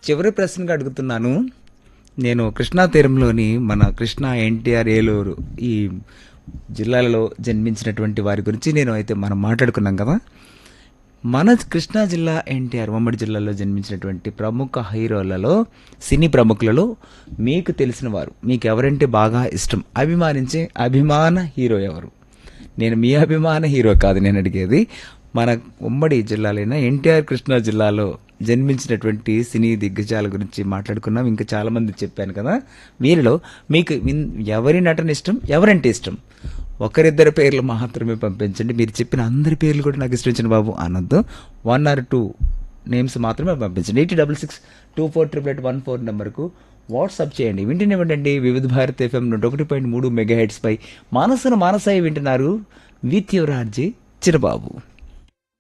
చివరి ప్రశ్నగా అడుగుతున్నాను నేను కృష్ణా తీరంలోని మన కృష్ణా ఎన్టీఆర్ ఏలూరు ఈ జిల్లాలలో జన్మించినటువంటి వారి గురించి నేను అయితే మనం మాట్లాడుకున్నాం కదా మన కృష్ణా జిల్లా ఎన్టీఆర్ ఉమ్మడి జిల్లాలో జన్మించినటువంటి ప్రముఖ హీరోలలో సినీ ప్రముఖులలో మీకు తెలిసిన వారు మీకు ఎవరంటే బాగా ఇష్టం అభిమానించే అభిమాన హీరో ఎవరు నేను మీ అభిమాన హీరో కాదు నేను అడిగేది మన ఉమ్మడి జిల్లాలైన ఎన్టీఆర్ కృష్ణా జిల్లాలో జన్మించినటువంటి సినీ దిగ్గజాల గురించి మాట్లాడుకున్నాం ఇంకా చాలా మంది చెప్పాను కదా వీరిలో మీకు ఇన్- ఎవరి నటన ఇష్టం ఎవరంటే ఇష్టం ఒకరిద్దరి పేర్లు మాత్రమే పంపించండి మీరు చెప్పిన అందరి పేర్లు కూడా నాకు ఇష్టం బాబు అనొద్దు వన్ ఆర్ టూ నేమ్స్ మాత్రమే పంపించండి eighty double six two four triple eight one four నెంబర్కు వాట్సాప్ చేయండి వింటూనే ఉండండి వివిధ భారత్ ఎఫ్ఎం నూట ఒకటి పాయింట్ మూడు మెగా హెడ్స్ పై మానసన మానసాయి వింటున్నారు విత్ యువర్ ఆర్జీ చిరబాబు